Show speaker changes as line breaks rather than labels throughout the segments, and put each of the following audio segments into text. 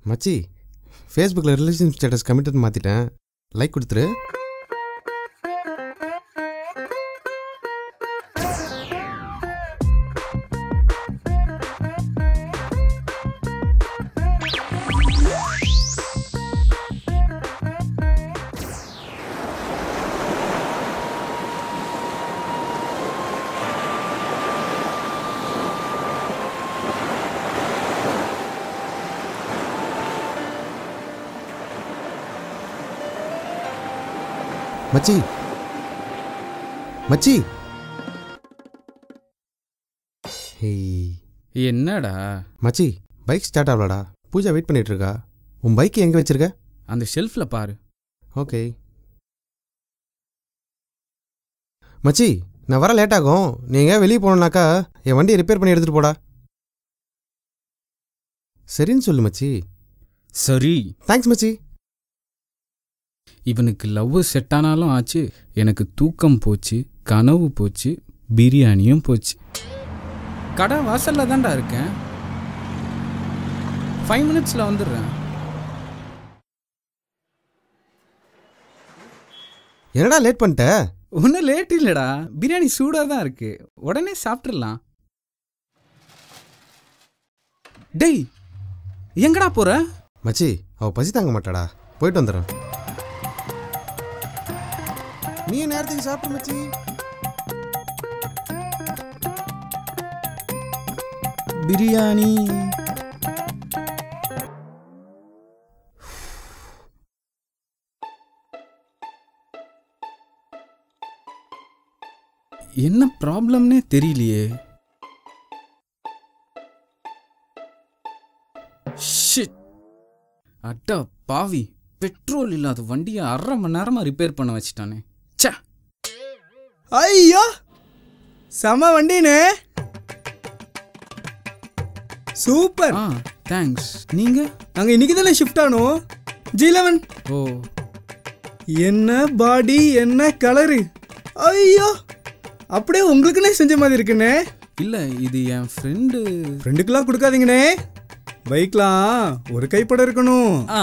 மச்சி ஃபேஸ்புக்கில் relationship status committed மாற்றிட்டேன் லைக் கொடுத்துரு மச்சி மச்சி ஹேய்
என்னடா
மச்சி பைக் ஸ்டார்ட் ஆகலடா பூஜா வெயிட் பண்ணிட்டு இருக்கா உன் பைக் எங்கே வச்சிருக்க
அந்த ஷெல்ஃப்ல பாரு
ஓகே மச்சி நான் வர லேட் ஆகும் நீங்கள் வெளியே போகணுன்னாக்கா என் வண்டியை ரிப்பேர் பண்ணி எடுத்துகிட்டு போடா சரின்னு சொல்லு மச்சி
சரி
தேங்க்ஸ் மச்சி
இவனுக்கு லவ் செட் ஆனாலும் ஆச்சு எனக்கு தூக்கம் போச்சு கனவு போச்சு பிரியாணியும் போச்சு கடை வாசல்ல தான்டா இருக்கேன் ஃபைவ் மினிட்ஸில் வந்துடுறேன்
என்னடா லேட் பண்ணிட்ட
ஒன்றும் லேட் இல்லைடா பிரியாணி சூடாக தான் இருக்கு உடனே சாப்பிட்றலாம் டேய் எங்கடா போற
மச்சி அவள் பசி தாங்க மாட்டாடா போயிட்டு வந்துடுறேன் நீ நேரத்துக்கு சாப்பிடு மச்சி
பிரியாணி என்ன ப்ராப்ளம்னே தெரியலையே ஷிட் அட்டா பாவி பெட்ரோல் இல்லாத வண்டியை அரை மணி நேரமா ரிப்பேர் பண்ண வச்சிட்டானே ச்சே
ஐயோ செம வண்டினே சூப்பர்
ஆ தேங்க்ஸ் நீங்க
நாங்க இன்னைக்கு தானே ஷிஃப்ட் ஆனோம் ஜி லெவன்
ஓ
என்ன பாடி என்ன கலரு ஐயோ அப்படியே உங்களுக்குன்னே செஞ்ச மாதிரி இருக்குண்ணே
இல்ல இது என் ஃப்ரெண்டு
ஃப்ரெண்டுக்கெல்லாம் கொடுக்காதீங்கண்ணே பைக்லாம் ஒரு கைப்படம் இருக்கணும்
ஆ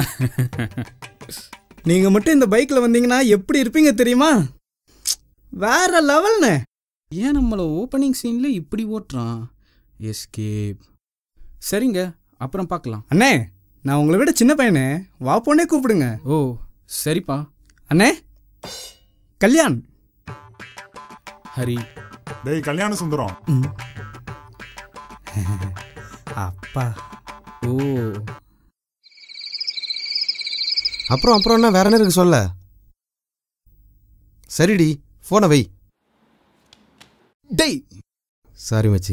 நீங்க மட்டும் இந்த பைக்ல வந்தீங்கன்னா எப்படி இருப்பீங்க தெரியுமா வேற லெவல்ண்ணே
ஏன் நம்மள ஓப்பனிங் சீன்ல இப்படி ஓட்டுறான் எஸ்கேப் சரிங்க அப்புறம் பார்க்கலாம்
அண்ணே நான் உங்களை விட சின்ன பையனே வா பொண்ணே கூப்பிடுங்க
ஓ சரிப்பா
அண்ணே கல்யாண்
ஹரி
டேய் கல்யாண சுந்தரம்
அப்பா
ஓ
அப்புறம் அப்புறம் என்ன வேற என்ன இருக்கு சொல்ல சரிடி ஃபோனை வை
டேய்
சாரி மச்சி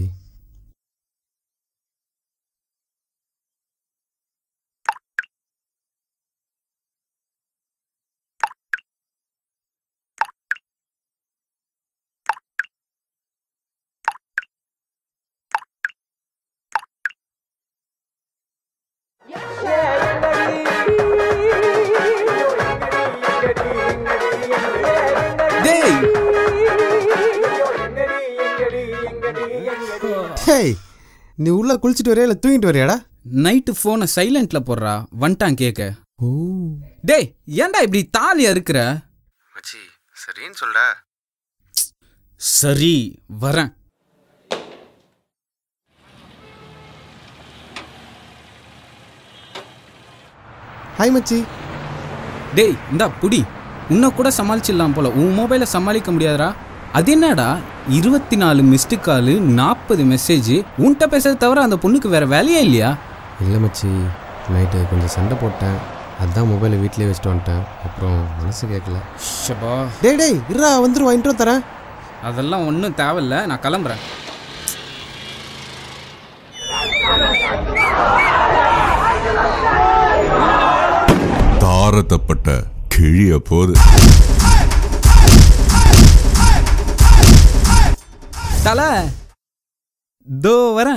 டேய்
ஹேய் நீ உள்ள குளிச்சுட்டு வரியா இல்லை தூங்கிட்டு வரியாடா
நைட்டு ஃபோனை சைலண்ட்ல போடுறா வந்துட்டான் கேட்க
ஓ
டேய் ஏன்டா இப்படி தாலியா இருக்கிற
மச்சி சரின்னு சொல்ல
சரி வரேன்
ஹாய் மச்சி
டேய் இந்தா புடி உன்னை கூட சமாளிச்சிடலாம் போல உன் மொபைலை சமாளிக்க முடியாதுடா அது என்னடா இருபத்தி நாலு மிஸ்டு காலு நாற்பது மெசேஜ் உன்கிட்ட பேசுறத தவிர அந்த பொண்ணுக்கு வேற வேலையே இல்லையா
இல்லை மச்சி நைட்டு கொஞ்சம் சண்டை போட்டேன் அதான் மொபைலை வீட்லயே வச்சுட்டு வந்துட்டேன் அப்புறம் மனசு கேட்கல
ஷபா
டேய் டேய் இருடா வந்துருவா இன்ட்ரோ தரேன்
அதெல்லாம் ஒன்றும் தேவையில்ல நான் கிளம்புறேன்
தாரத்தப்பட்ட கிழிய போது
தலை தோ வரேன்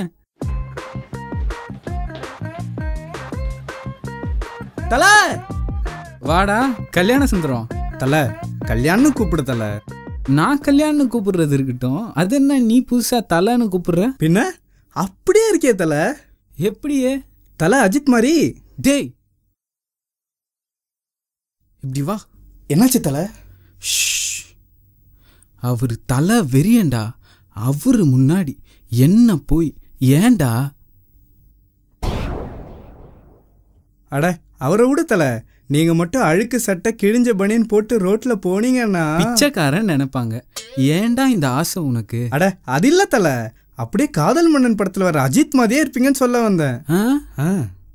தல
வாடா கல்யாண சுந்தரம்
தல கல்யாணம் கூப்பிடு தல
நான் கல்யாணம் கூப்பிடுறது இருக்கட்டும் அது என்ன நீ புதுசா தலைன்னு கூப்பிடுற
பின்ன அப்படியே இருக்கே தல
எப்படியே
தலை அஜித் மாதிரி
டேய் இப்படி வா
என்னாச்சு தலை
ஷ். அவரு தலை வெறியண்டா அவரு முன்னாடி என்ன போய் ஏன்டா
அட அவரை விடு தலை நீங்க மட்டும் அழுக்கு சட்டை கிழிஞ்ச பனியன் போட்டு ரோட்ல போனீங்கன்னா
பிச்சைக்காரன் நினைப்பாங்க ஏன்டா இந்த ஆசை உனக்கு
அட அது இல்ல தலை அப்படியே காதல் மன்னன் படத்துல வர அஜித் மாதிரியே இருப்பீங்கன்னு சொல்ல வந்தேன்
ஆ?
ஆ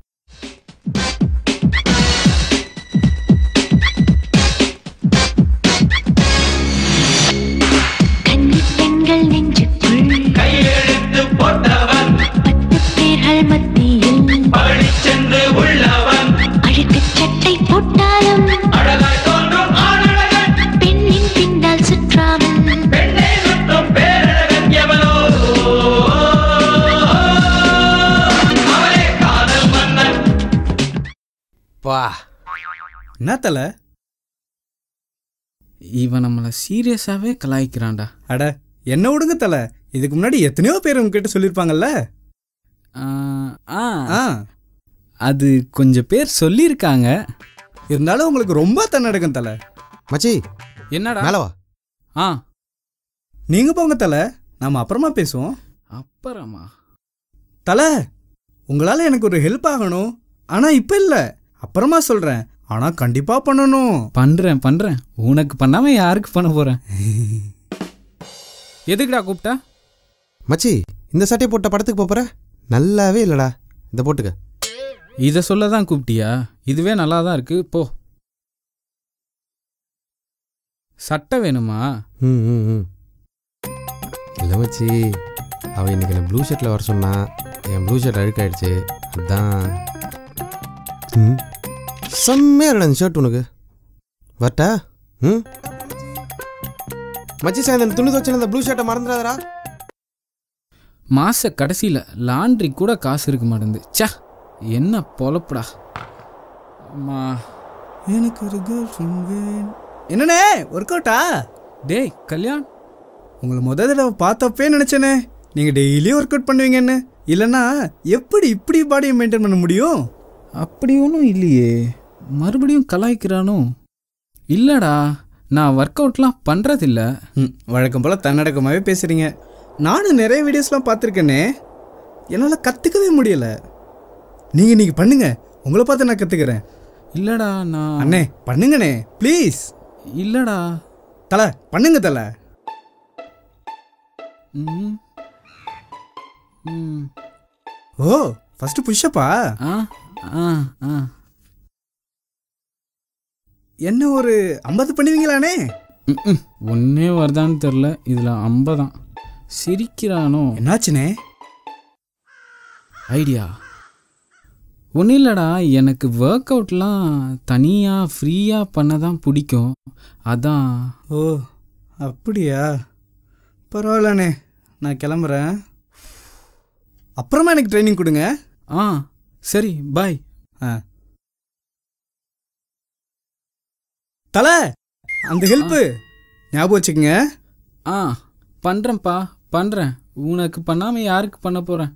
கன்னிப் பெண்கள் நெஞ்சுக்குள்
கையெழுத்து போட்டவன்
பத்து பேர்கள் மத்தியில்
படிச்சென்று உள்ளவன்
அழுக்குச் சட்டை போட்டாலும்
அழகாய் தோன்றும் ஆணழகன்
பெண்ணின் பின்னால் சுற்றாமல்
பெண்ணை சுற்றும் பேரழகன் எவனோ அவனே காதல் மன்னன்
பா
என்ன தலை
இவன் நம்மளை சீரியஸாவே கலாய்க்கிறான்டா
அட என்ன விடுங்க தலை இதுக்கு முன்னாடி எத்தனையோ பேர் உங்ககிட்ட சொல்லியிருப்பாங்கல்ல
ஆ, ஆ
ஆ
அது கொஞ்சம் பேர் சொல்லியிருக்காங்க
இருந்தாலும் உங்களுக்கு ரொம்ப தன்னடக்கம் தலை
மச்சி
என்னடா
மேலே வா
ஆ
நீங்க போங்க தலை நாம அப்புறமா பேசுவோம்
அப்புறமா
தலை உங்களால எனக்கு ஒரு ஹெல்ப் ஆகணும் ஆனா இப்ப இல்ல அப்புறமா சொல்றேன் ஆனா கண்டிப்பா பண்ணணும்
பண்றேன் பண்றேன் உனக்கு பண்ணாம யாருக்கு பண்ண போறேன் எதுக்குடா கூப்பிட்டா
மச்சி இந்த சட்டையை போட்ட படத்துக்கு போப் போற நல்லாவே இல்லைடா இதை போட்டுக்க
இதை சொல்ல தான் கூப்பிட்டியா இதுவே நல்லா தான் இருக்கு போ சட்டை வேணுமா
ம் ம் ம் இல்லை மச்சி அவள் இன்னைக்கு என்ன ப்ளூ ஷர்ட்டில் வர சொன்னா என் ப்ளூ ஷர்ட் அழுக்காயிடுச்சு அதான் ம் செம்மையா இருக்கடா இந்த ஷர்ட் உனக்கு வரட்டா ம் மச்சி சார் இந்த துணி துவச்சு அந்த ப்ளூ ஷர்ட்டை மறந்துடாதடா
மாச கடைசியில் லாண்ட்ரி கூட காசு இருக்க மாட்டேங்குது ச்சே என்ன பொழப்புடா அம்மா
எனக்கு ஒரு கேர்ள் ஃப்ரெண்ட் என்னண்ணே ஒர்க் அவுட்டா
டேய் கல்யாண்
உங்களை முத தடவை பார்த்தப்பே நினைச்சேனே நீங்க டெய்லி ஒர்க் அவுட் பண்ணுவீங்கன்னு இல்லைன்னா எப்படி இப்படி பாடியை மெயின்டைன் பண்ண முடியும்
அப்படி ஒன்றும் இல்லையே மறுபடியும் கலாய்க்கிறானோ இல்லடா நான் ஒர்க் அவுட்லாம் பண்ணுறதில்ல
ம் வழக்கம் போல் தன்னடக்கமாகவே பேசுகிறீங்க நானும் நிறைய வீடியோஸ்லாம் பார்த்துருக்கேனே என்னால் கற்றுக்கவே முடியல நீங்கள் நீங்கள் பண்ணுங்க உங்களை பார்த்து நான் கற்றுக்கிறேன்
இல்லடா நான்
அண்ணே பண்ணுங்கண்ணே ப்ளீஸ்
இல்லடா
தலை பண்ணுங்க தலை
ம் ம்
ஓ ஃபஸ்ட்டு புஷ்ஷப்பா
ஆ ஆ ஆ
என்ன ஒரு ஐம்பது பண்ணுவீங்களாண்ணே
ம் ஒன்றே வருதான்னு தெரில இதில் ஐம்பதான் சிரிக்கிறானோ
என்னாச்சுண்ணே
ஐடியா ஒன்றும் இல்லைடா எனக்கு ஒர்க் அவுட்லாம் தனியாக ஃப்ரீயாக பண்ண தான் பிடிக்கும் அதான்
ஓ அப்படியா பரவாயில்லண்ணே நான் கிளம்புறேன் அப்புறமா எனக்கு ட்ரைனிங் கொடுங்க
ஆ சரி பாய்
ஆ தலை அந்த ஹெல்ப்பு ஞாபகம் வச்சுக்கோங்க
ஆ பண்ணுறேன்ப்பா பண்ணுறேன் உனக்கு பண்ணாமல் யாருக்கு பண்ண போகிறேன்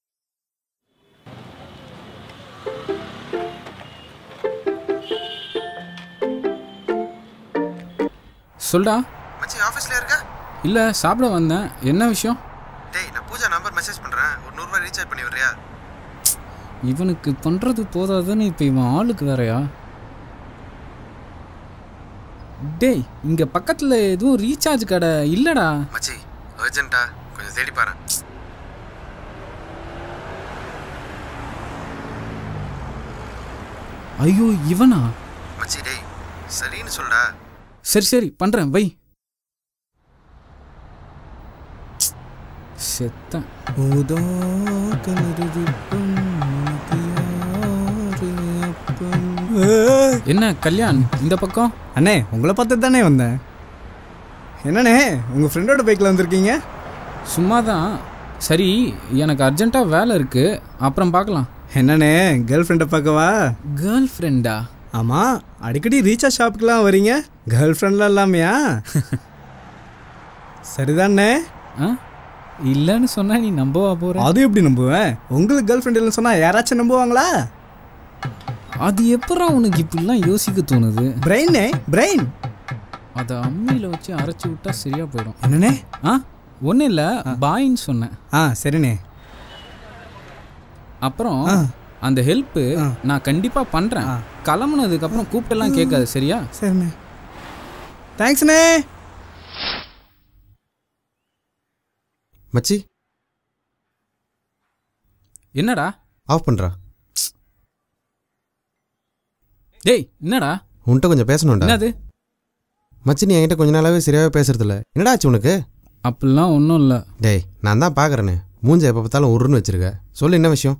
சொல்டா
மச்சி ஆஃபீஸில் இருக்க
இல்லை சாப்பிட வந்தேன் என்ன விஷயம்
டேய் நான் பூஜா நம்பர் மெசேஜ் பண்ணுறேன் ஒரு நூறுரூவா ரீசார்ஜ் பண்ணி விடுறியா
இவனுக்கு பண்ணுறது போதாதுன்னு இப்போ இவன் ஆளுக்கு வேறயா டேய் இங்கே பக்கத்தில் எதுவும் ரீசார்ஜ் கடை இல்லைடா
மச்சி அர்ஜென்ட்டா கொஞ்சம் தேடி பாரு
ஐயோ இவனா
மச்சி டேய் சரின்னு சொல்டா
சரி சரி பண்ணுறேன் வை செத்தேன்
ஊதா கலருதிப்பம் உனக்கு யாரு அப்பன்? ஏய்,
என்ன கல்யாண் இந்த பக்கம்
அண்ணே உங்களை பார்த்து தானே வந்தேன் என்னண்ணே உங்கள் ஃப்ரெண்டோட பைக்கில் வந்திருக்கீங்க
சும்மா தான் சரி எனக்கு அர்ஜென்ட்டாக வேலை இருக்குது அப்புறம் பார்க்கலாம்
என்னண்ணே கேர்ள் ஃப்ரெண்டை பார்க்கவா
கேர்ள் ஃப்ரெண்டா
ஆமாம் அடிக்கடி ரீசார்ஜ் ஷாப்புக்கெலாம் வரீங்க கேர்ள் ஃப்ரெண்ட்லாம் இல்லாமையா சரிதாண்ணே
ஆ இல்லைன்னு சொன்னா நீ நம்பவா போற
அது எப்படி நம்புவேன் உங்களுக்கு கேர்ள் ஃப்ரெண்ட் இல்லைன்னு சொன்னால் யாராச்சும் நம்புவாங்களா
அது எப்படா உனக்கு இப்படிலாம் யோசிக்க தோணுது
பிரெயினே பிரெயின்
அதை அம்மியில் வச்சு அரைச்சி விட்டா சரியா போயிடும்
என்னண்ணே
ஆ ஒன்றும் இல்லை பாயின்னு சொன்னேன்
ஆ சரிண்ணே
அப்புறம்
ஆ.
அந்த ஹெல்ப்பு
ஆ.
நான் கண்டிப்பாக பண்ணுறேன்
ஆ.
கிளம்புனதுக்கு அப்புறம் கூப்பிட்டெல்லாம் கேட்காது சரியா
சரிண்ணே தேங்க்ஸ்ண்ணே
மச்சி
என்னடா
ஆஃப் பண்ணுறா
டேய் என்னடா
உன்கிட்ட கொஞ்சம் பேசணும்டா
என்னது
மச்சி நீ என்கிட்ட கொஞ்ச நாளாவே சரியாவே பேசுறதில்ல என்னடா ஆச்சு உனக்கு
அப்படிலாம் ஒன்றும் இல்லை
டேய் நான் தான் பார்க்குறேனே மூஞ்ச எப்போ பார்த்தாலும் உருன்னு வச்சிருக்க சொல்லு என்ன விஷயம்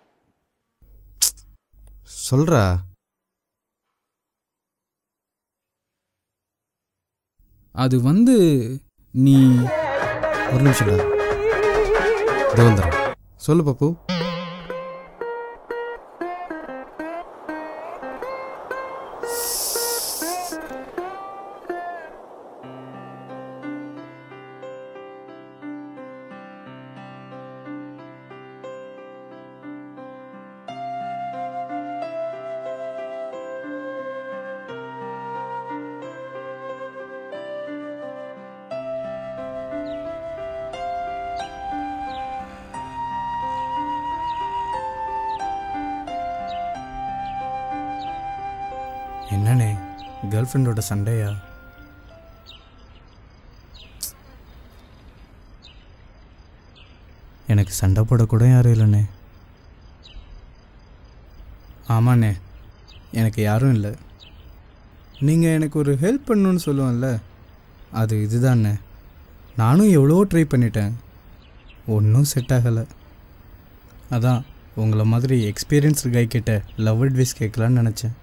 சொல்றா
அது வந்து நீ
ஒரு நிமிஷம்டா இதோ வந்துடுறேன் சொல்லு பப்பு
என்னண்ணே கேர்ள் ஃப்ரெண்டோட சண்டையா எனக்கு சண்டை போடக்கூட யாரும் இல்லைண்ணே ஆமாண்ணே எனக்கு யாரும் இல்லை நீங்கள் எனக்கு ஒரு ஹெல்ப் பண்ணணும்னு சொல்லுவோம்ல அது இதுதாண்ணே நானும் எவ்வளோ ட்ரை பண்ணிட்டேன் ஒன்றும் செட் ஆகலை அதான் உங்களை மாதிரி எக்ஸ்பீரியன்ஸ்டு கை கிட்ட லவ் அட்வைஸ் கேட்கலான்னு நினச்சேன்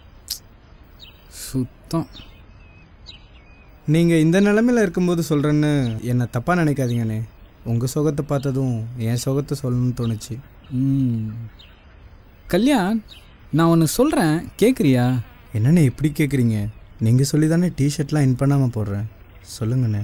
சுத்தம்
நீங்கள் இந்த நிலமையில இருக்கும்போது சொல்கிறேன்னு என்னை தப்பாக நினைக்காதீங்கண்ணே உங்கள் சுகத்தை பார்த்ததும் என் சுகத்தை சொல்லணும்னு தோணுச்சு
ம். கல்யாண் நான் ஒன்று சொல்கிறேன் கேட்குறியா
என்னண்ணே இப்படி கேட்குறீங்க நீங்கள் சொல்லி தானே டிஷர்ட்லாம் இன் பண்ணாமல் போடுறேன் சொல்லுங்கண்ணே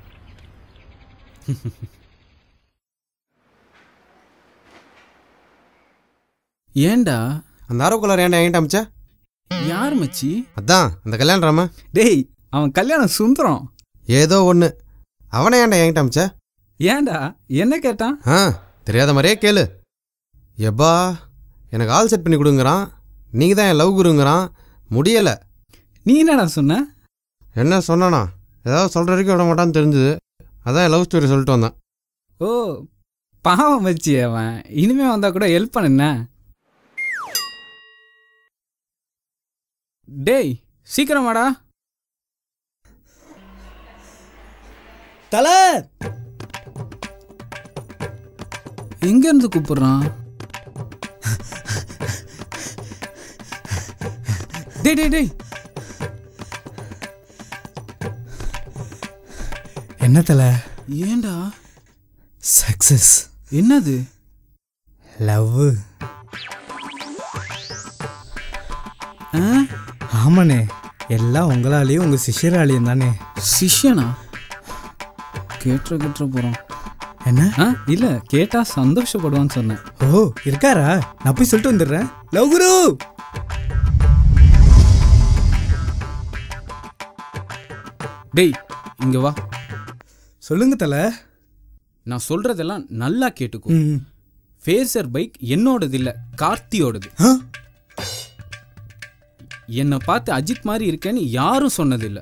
ஏன்டா
அந்த ஆரோக்குள்ளார ஏன்டா என்கிட்ட அமிச்சா
யார் மச்சி
அதான் அந்த கல்யாண ராம
டேய் அவன் கல்யாணம் சுந்தரம்
ஏதோ ஒன்று அவனை ஏன்டா என்கிட்ட அமிச்சா
ஏன்டா என்ன கேட்டான்
ஆ தெரியாத மாதிரியே கேளு எப்பா எனக்கு ஆள் செட் பண்ணி கொடுங்கறான் நீங்கள் தான் என் லவ் குருங்கிறான் முடியலை
நீ என்னடா சொன்ன
என்ன சொன்னானா ஏதாவது சொல்கிற வரைக்கும் விட மாட்டான்னு தெரிஞ்சுது அதான் என் லவ் ஸ்டோரி சொல்லிட்டு வந்தேன்
ஓ பாவம் மச்சி அவன் இனிமே வந்தா கூட ஹெல்ப் பண்ணுண்ண டேய் சீக்கிரம் வாடா
தலை
எங்க இருந்து கூப்பிடுறான் டேய் டேய் டேய்
என்ன தலை
ஏன்டா
சக்ஸஸ்
என்னது
லவ்
ஆ?
ஆமாண்ணே எல்லாம் உங்களாலேயும் உங்கள் சிஷ்யராலேயும் தானே
சிஷ்யனா கேட்டுற கேட்டுற போறான்
என்ன
ஆ இல்ல கேட்டா சந்தோஷப்படுவான்னு சொன்னேன்
ஓ இருக்காரா நான் போய் சொல்லிட்டு வந்துடுறேன் லவ் குரு
டேய் இங்க வா
சொல்லுங்க தலை
நான் சொல்றதெல்லாம் நல்லா கேட்டுக்கோ
ம்
ஃபேசர் பைக் என்னோடது இல்ல கார்த்தியோடது
ஆ
என்னை பார்த்து அஜித் மாதிரி இருக்கேன்னு யாரும் சொன்னதில்ல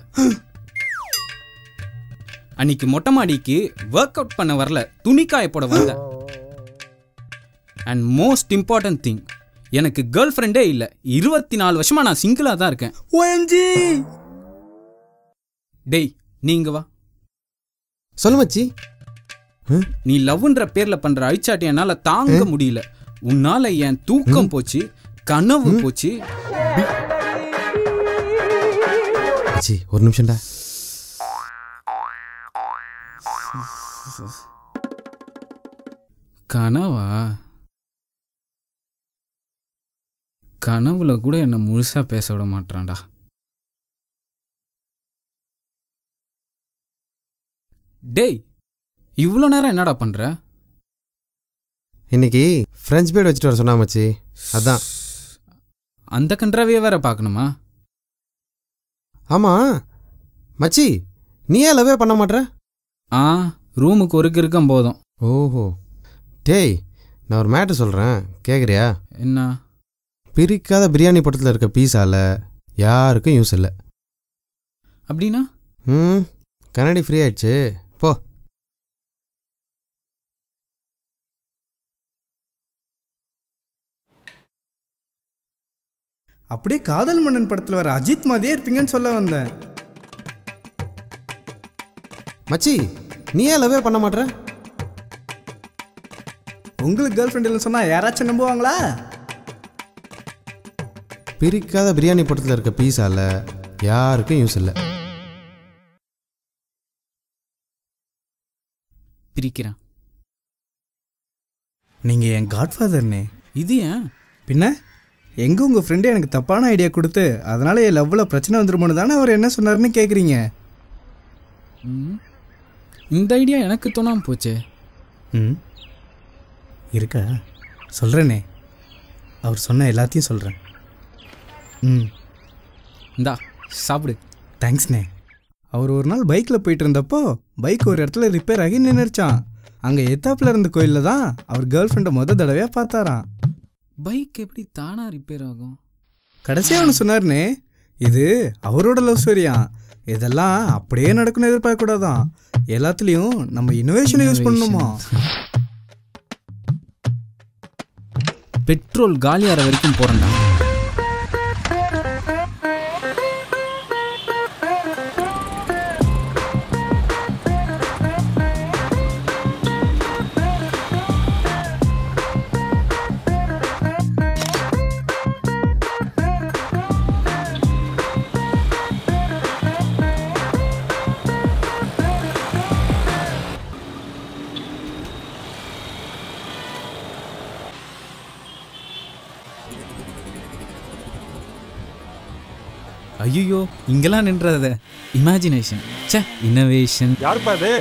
அன்னைக்கு மொட்டை மாடிக்கு ஒர்க் அவுட் பண்ண வரல துணி காய போட வந்தேன் அண்ட் மோஸ்ட் இம்பார்ட்டன்ட் திங் எனக்கு கேர்ள் ஃப்ரெண்டே இல்லை இருபத்தி நாலு வருஷமா நான் சிங்கிளாக தான் இருக்கேன்
ஓஎம்ஜி
டேய் நீங்க வா
சொல்லு மச்சி
நீ லவ்ன்ற பேர்ல பண்ற அழிச்சாட்டி என்னால தாங்க முடியல உன்னால என் தூக்கம் போச்சு கனவு போச்சு
மச்சி ஒரு நிமிஷம்டா
கனவா கனவுல கூட என்ன முழுசா பேச விட மாட்டான்டா டேய் இவ்வளோ நேரம் என்னடா பண்ணுற
இன்னைக்கு ஃப்ரெஞ்ச் பீட் வச்சுட்டு வர சொன்னா மச்சி அதான்
அந்த கன்றாவே வேற பார்க்கணுமா
ஆமாம் மச்சி நீ ஏன் லவ்வே பண்ண மாட்ற
ஆ ரூமுக்கு ஒரு கிறுக்கம் போதும்
ஓஹோ டேய் நான் ஒரு மேட்ரு சொல்கிறேன் கேட்குறியா
என்ன
பிரிக்காத பிரியாணி படத்தில் இருக்க பீஸால யாருக்கும் யூஸ் இல்லை
அப்படின்னா
ம் கண்ணாடி ஃப்ரீ ஆயிடுச்சு போ
அப்படியே காதல் மன்னன் படத்தில் வர அஜித் மாதிரியே இருப்பீங்கன்னு சொல்ல வந்தேன்
மச்சி நீ ஏன் லவ்வே பண்ண மாட்ற
உங்களுக்கு கேர்ள் ஃப்ரெண்ட் இல்லைன்னு சொன்னால் யாராச்சும் நம்புவாங்களா
பிரிக்காத பிரியாணி படத்தில் இருக்க பீஸால யாருக்கும் யூஸ் இல்லை
பிரிக்கிறேன்
நீங்கள் என் காட்ஃபாதர்னே
இது ஏன்
பின்ன எங்கே உங்கள் ஃப்ரெண்டு எனக்கு தப்பான ஐடியா கொடுத்து அதனால் என் லவ்வில் பிரச்சனை வந்துருமோன்னு தானே அவர் என்ன சொன்னார்னு கேட்குறீங்க
ம். இந்த ஐடியா எனக்கு தோணாம போச்சே
ம் இருக்கா சொல்கிறேனே அவர் சொன்ன எல்லாத்தையும் சொல்கிறேன் ம்
இந்தா சாப்பிடு
தேங்க்ஸ்ண்ணே அவர் ஒரு நாள் பைக்கில் போயிட்டு இருந்தப்போ பைக் ஒரு இடத்துல ரிப்பேர் ஆகி நின்றுச்சான் அங்கே எத்தாப்பில் இருந்த கோயிலில் தான் அவர் கேர்ள் ஃப்ரெண்டை முத தடவையாக பார்த்தாராம்
பைக் எப்படி தானா ரிப்பேர் ஆகும்
கடைசியாக அவனு சொன்னார்னே இது அவரோட லவ் ஸ்டோரியா இதெல்லாம் அப்படியே நடக்கணும்னு எதிர்பார்க்கக்கூடாதான் எல்லாத்துலேயும் நம்ம இனோவேஷனை யூஸ் பண்ணணுமா
பெட்ரோல் காலியாகிற வரைக்கும் போகிறேன்டா ஐயோ இங்கெல்லாம் நின்றத இமேஜினேஷன் ச்சே இன்னோவேஷன்
யாருப்பா அது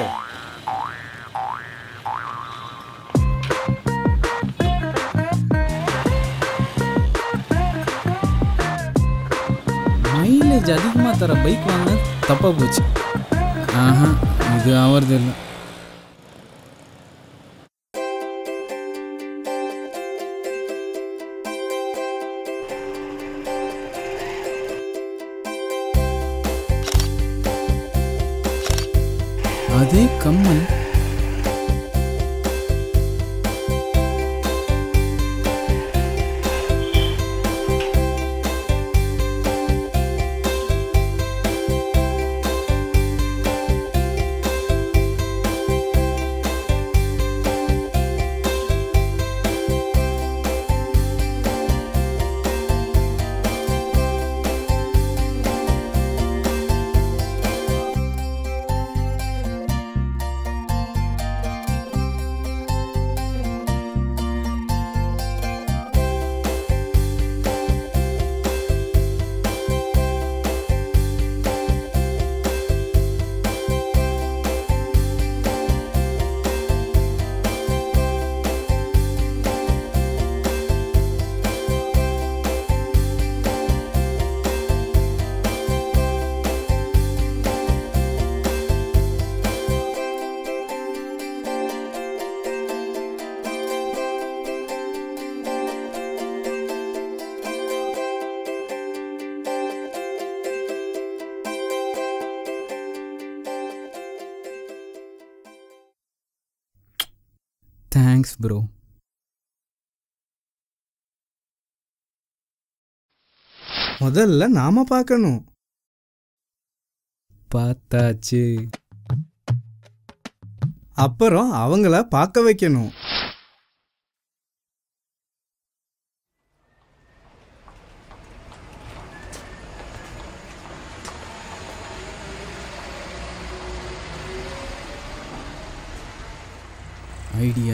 மைலேஜ் அதிகமாக தர பைக் வாங்க தப்பாக போச்சு ஆஹா இது ஆவறது இல்லை அதே கம்மல் தேங்க்ஸ் ப்ரோ
முதல்ல நாம பார்க்கணும்
பார்த்தாச்சு
அப்புறம் அவங்கள பார்க்க வைக்கணும்
ஐடியா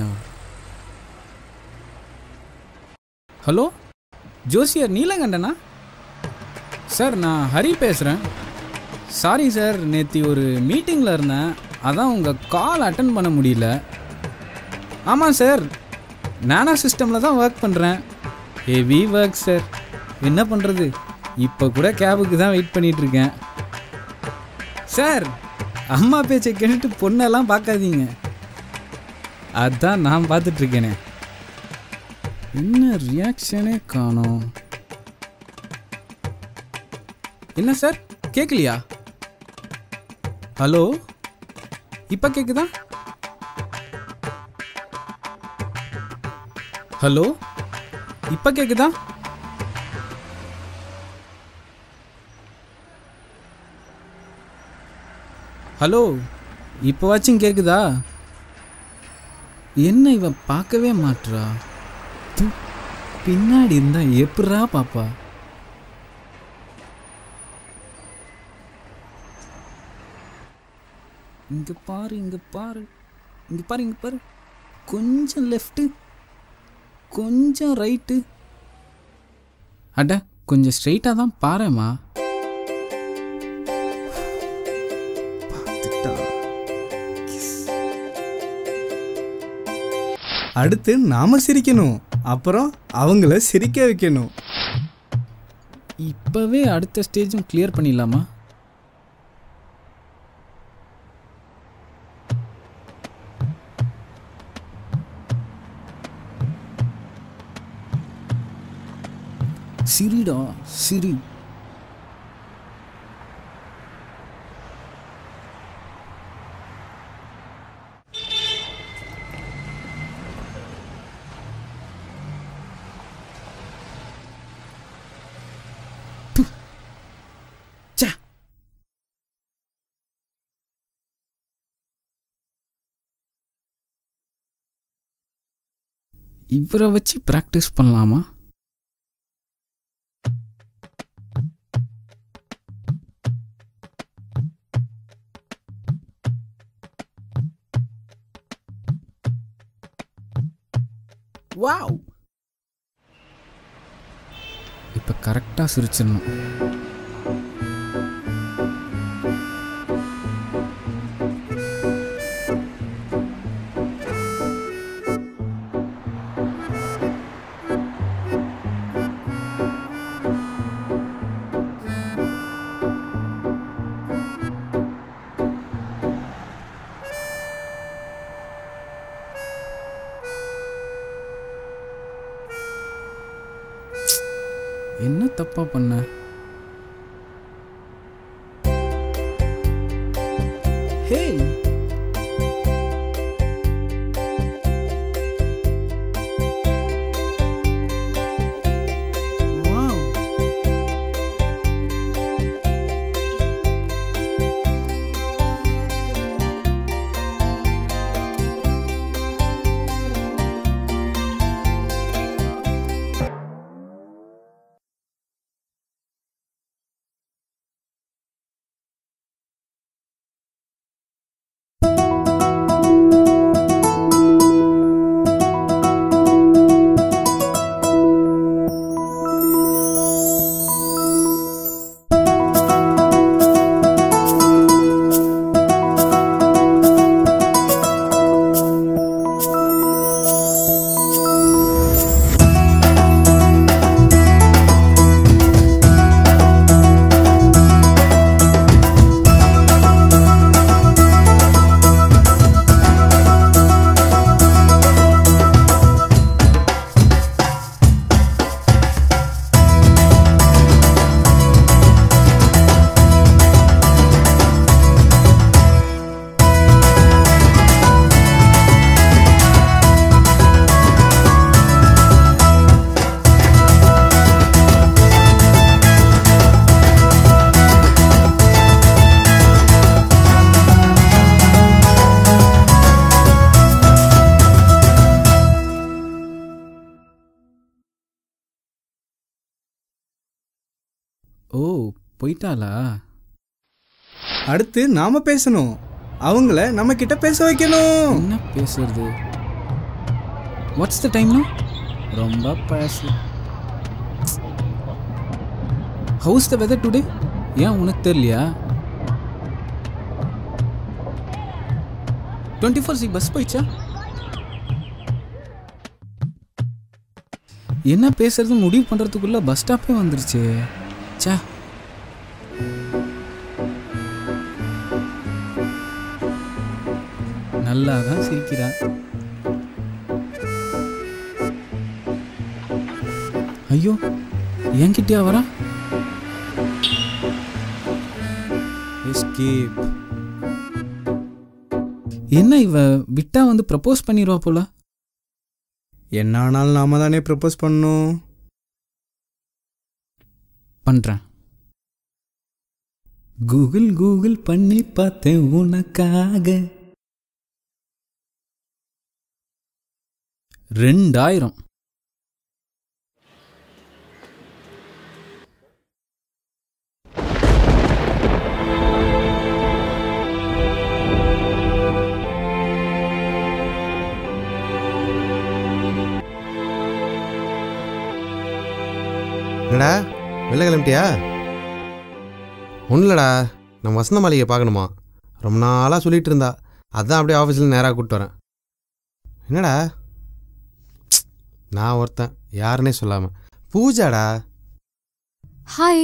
ஹலோ ஜோசியர் நீலகண்டனா சார் நான் ஹரி பேசுகிறேன் சாரி சார் நேற்று ஒரு மீட்டிங்கில் இருந்தேன் அதான் உங்கள் கால் அட்டன் பண்ண முடியல ஆமாம் சார் நானா சிஸ்டமில் தான் ஒர்க் பண்ணுறேன் ஹெவி ஒர்க் சார் என்ன பண்ணுறது இப்போ கூட கேபுக்கு தான் வெயிட் பண்ணிட்டு இருக்கேன் சார் அம்மா பேச்சை கேட்டுட்டு பொண்ணெல்லாம் பார்க்காதீங்க அதான் நான் பார்த்துட்ருக்கேனே என்ன ரியாக்ஷனே காணோம் என்ன சார் கேட்கலையா ஹலோ இப்போ கேட்குதா ஹலோ இப்போ கேட்குதா ஹலோ இப்போவாச்சும் கேட்குதா என்ன இவ பார்க்கவே மாட்றா து, பின்னாடி இருந்தா எப்படா பாப்பா இங்க பாரு இங்க பாரு இங்க பாரு இங்க பாரு கொஞ்சம் லெஃப்ட்டு கொஞ்சம் ரைட்டு அட கொஞ்சம் ஸ்ட்ரைட்டாக தான் பாருமா பார்த்துட்டா
அடுத்து நாம சிரிக்கணும் அப்புறம் அவங்கள சிரிக்க வைக்கணும்
இப்போவே அடுத்த ஸ்டேஜும் கிளியர் பண்ணிடலாமா சிரிடா சிரி ச்சே இவரை வச்சு ப்ராக்டிஸ் பண்ணலாமா வாவ் இப்போ கரெக்டாக சிரிச்சிடணும் என்ன தப்பா பண்ண ஹேய் வாவ் ஓ போயிட்டாளா
அடுத்து நாம பேசணும் அவங்கள நம்ம கிட்ட பேச வைக்கணும்
என்ன பேசுறது வாட்ஸ் த டைம்னா ரொம்ப பழசு ஹவுஸ் த வெதர் டுடே ஏன் உனக்கு தெரியலையா டுவெண்ட்டி ஃபோர் சி பஸ் போயிடுச்சா என்ன பேசுறது முடிவு பண்ணுறதுக்குள்ள பஸ் ஸ்டாப்பே வந்துருச்சு ச்சே நல்லா தான் சிரிக்கிறா ஐயோ என்கிட்டயா வரா எஸ்கேப் என்ன இவ விட்டா வந்து ப்ரப்போஸ் பண்ணிடுவா போல
என்ன ஆனாலும் நாம தானே ப்ரப்போஸ் பண்ணணும்
பண்றேன் கூகுள் கூகுள் பண்ணி பார்த்தேன் உனக்காக ரெண்டாயிரம்
என்னடா வெளில கிளம்பிட்டியா ஒன்றும் இல்லைடா நம்ம வசந்த மாளிகையை பார்க்கணுமா ரொம்ப நாளாக சொல்லிட்டு இருந்தா அதான் அப்படியே ஆஃபீஸில் நேராக கூப்பிட்டு வரேன் என்னடா ப்ச். நான் ஒருத்தன் யாருன்னே சொல்லாமல் பூஜாடா
ஹாய்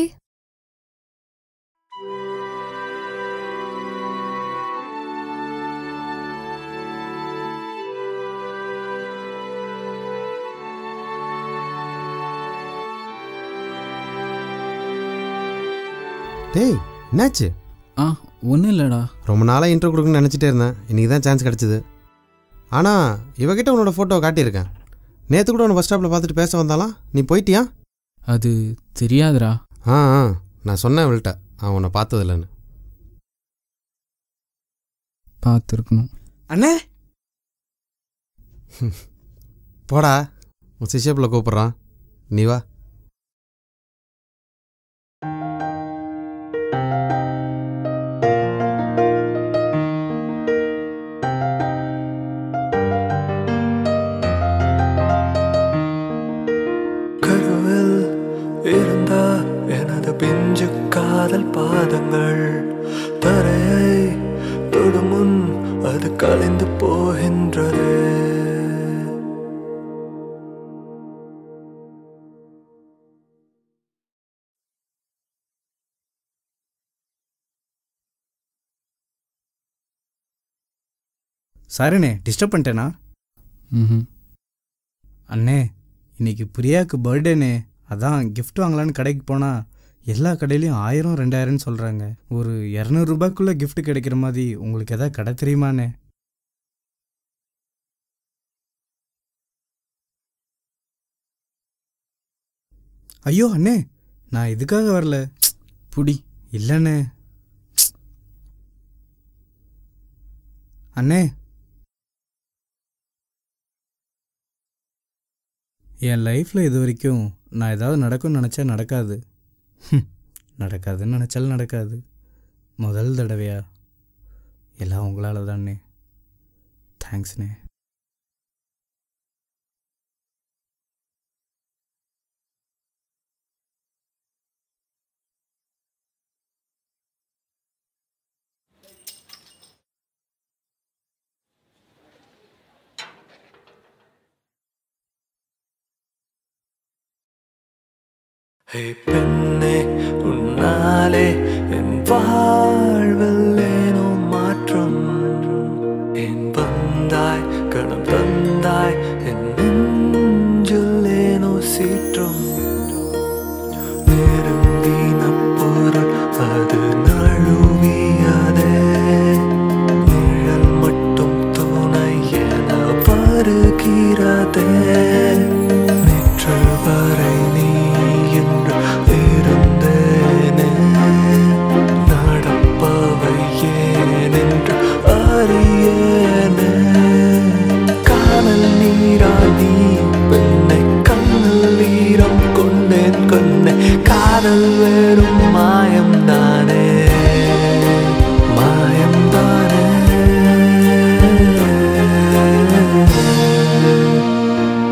டேய் என்னாச்சு
ஆ ஒன்றும் இல்லைடா
ரொம்ப நாளாக இன்டர்வியூ கொடுக்கணும்னு நினச்சிட்டே இருந்தேன் இன்றைக்கி தான் சான்ஸ் கிடச்சிது ஆனால் இவகிட்ட உன்னோட ஃபோட்டோவை காட்டியிருக்கேன் நேற்று கூட உன்னை பஸ் ஸ்டாப்பில் பார்த்துட்டு பேச வந்தாலாம் நீ போயிட்டியா
அது தெரியாதுடா
ஆ ஆ நான் சொன்னேன் அவள்கிட்ட அவன் உன்னை பார்த்ததில்லன்னு
பார்த்துருக்கணும்
அண்ணே
போடா உன் சிஷப்பில் கூப்பிட்றான் நீ வா
கருவில் இருந்த எனது பிஞ்சு காதல் பாதங்கள் தரையை தொடும் முன் அது கலைந்து போகின்றது
சாரிண்ணே டிஸ்டர்ப் பண்ணிட்டேனா
ம்
அண்ணே இன்னைக்கு பிரியாவுக்கு பர்த்டேண்ணே அதான் gift வாங்கலான்னு கடைக்கு போனால் எல்லா கடையிலையும் ஆயிரம் ரெண்டாயிரம்னு சொல்கிறாங்க ஒரு இரநூறுபாய்க்குள்ளே gift கிடைக்கிற மாதிரி உங்களுக்கு எதாவது கடை தெரியுமாண்ணே ஐயோ அண்ணே நான் இதுக்காக வரல
புடி
இல்லைண்ணே அண்ணே என் லைஃப்பில் இது வரைக்கும் நான் ஏதாவது நடக்கும்னு நினச்சா நடக்காது ஹம், நடக்காதுன்னு நினச்சாலும் நடக்காது முதல் தடவையா எல்லாம் உங்களால் தானே தேங்க்ஸ்ண்ணே
ஹே பெண்ணே உன்னாலே என் வாழ்வில் ஏனோ மாற்றம் ஏன் வந்தாய் கணம் தந்தாய் என் நெஞ்சில் ஏனோ சீற்றம் நெருங்கின பொருள் அது நழுவியதே நிழல் மட்டும் துணை என வருகிறதே நேற்று வரை நீ என்று இருந்தேனே நடப்பவை ஏன் என்று அறியேனே காணல் நீரா நீ பெண்ணை கண்ணல் ஈரம் கொண்டேன் கொண்டே காதல் வெறும் மாயம் தானே மாயம் தானே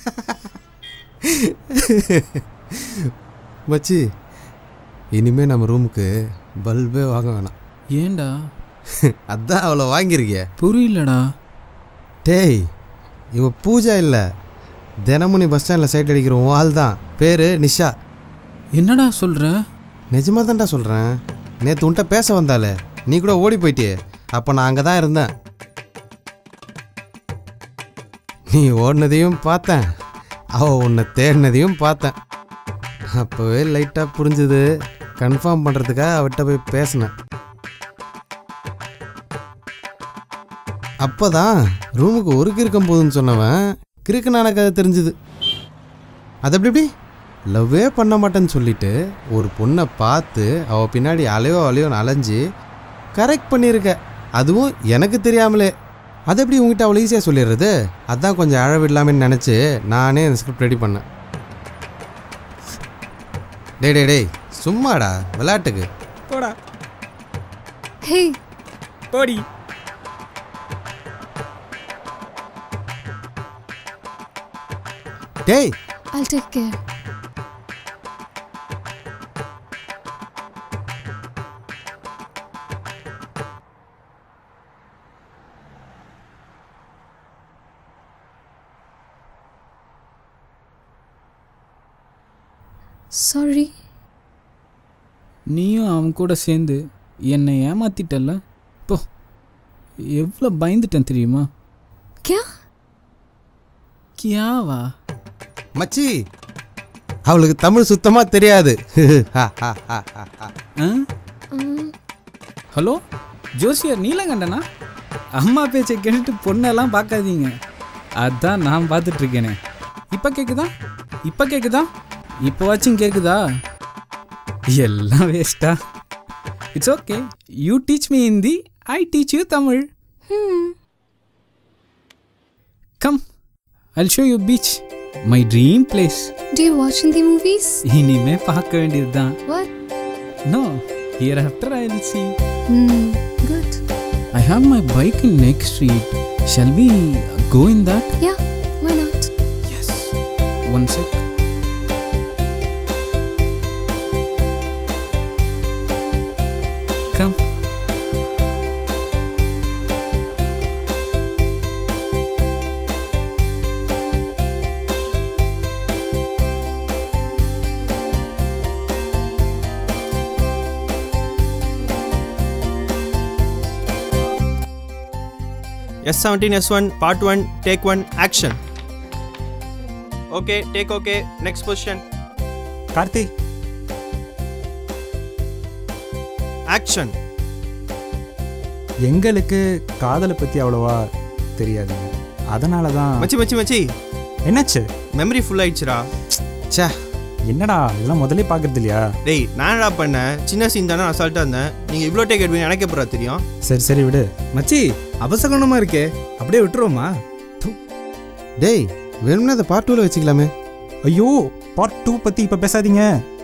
மச்சி இனிமே நம்ம ரூமுக்கு பல்பே வாங்க வேணாம்
ஏன்டா
அதான் அவ்வளோ வாங்கியிருக்கிய
புரியலடா
டேய் இவ பூஜா இல்லை தினமும் நீ பஸ் ஸ்டாண்டில் சைட் அடிக்கிற உன் ஆள் தான் பேர் நிஷா
என்னடா சொல்ற
நிஜமாக தான்டா சொல்கிறேன் நேற்று உன்கிட்ட பேச வந்தாலே நீ கூட ஓடி போயிட்டியே அப்போ நான் அங்கே தான் இருந்தேன் நீ ஓடினதையும் பார்த்தேன் அவள் உன்னை தேடினதையும் பார்த்தேன் அப்போவே லைட்டாக புரிஞ்சுது கன்ஃபார்ம் பண்ணுறதுக்காக அவட்ட போய் பேசினேன் அப்போதான் ரூமுக்கு ஒரு கிறுக்கம் போகுதுன்னு சொன்னவன் கிறுக்கு நானக்கு அது தெரிஞ்சுது அது எப்படி எப்படி லவ்வே பண்ண மாட்டேன்னு சொல்லிட்டு ஒரு பொண்ணை பார்த்து அவள் பின்னாடி அலையோ அலையோன்னு அலைஞ்சு கரெக்ட் பண்ணியிருக்க அதுவும் எனக்கு தெரியாமலே அது எப்படி உங்ககிட்ட அவ்வளோ ஈஸியாக சொல்லிடுறது அதான் கொஞ்சம் அழவிடலாமேன்னு நினச்சி நானே அந்த ஸ்கிரிப்ட் ரெடி பண்ணேன் டேய் டேய் டேய் சும்மாடா விளையாட்டுக்கு
போடா
Hey,
போடி
டேய்
I'll take care. Sorry.
நீயும் அவன் கூட சேர்ந்து என்னை ஏமாத்திட்டல்ல போ எவ்வளோ பயந்துட்டேன் தெரியுமா
क्या
கியாவா
மச்சி அவளுக்கு தமிழ் சுத்தமாக தெரியாது
ஆ
um,
ஹலோ ஜோசியர் நீலகண்டனா அம்மா பேச்சை கேட்டுட்டு பொண்ணெல்லாம் பார்க்காதீங்க அதான் நான் பார்த்துட்டு இருக்கேனே இப்போ கேட்குதா இப்போ கேட்குதா இப்போ வாச்சும் கேட்குதா எல்லாம் வேஸ்டா it's okay you teach me Hindi I teach you Tamil
hmm.
Come I'll show you beach my dream place
Do you watch Hindi movies?
இனிமே பார்க்க வேண்டியது தான்
What?
No here after I will see
Hmm. Good.
I have my bike in next street. Shall we go in that?
Yeah. Why not?
Yes. One sec. Come.
S17 S1 part 1 take 1 action okay take okay next position
Karthi
action
எங்களுக்கு காதலை பற்றி அவ்வளோவா தெரியாதுங்க அதனால தான்
மச்சி மச்சி மச்சி
என்னாச்சு
மெமரி ஃபுல் ஆயிடுச்சுடா
சே
என்னடா இதெல்லாம் முதல்ல பார்க்கறது இல்லையா
டேய் நான் என்னடா பண்ணேன் சின்ன சீன் தானே அசால்ட்டாக இருந்தேன் நீங்கள் இவ்வளோ டேக் எடுப்பீங்க எனக்கு எப்படா தெரியும்
சரி சரி விடு
மச்சி அவசகனமாக இருக்கே அப்படியே விட்டுருவோமா
டேய் வேணும்னா அதை பார்ட் டூவில் வச்சுக்கலாமே
ஐயோ பார்ட் டூ பற்றி இப்போ பேசாதீங்க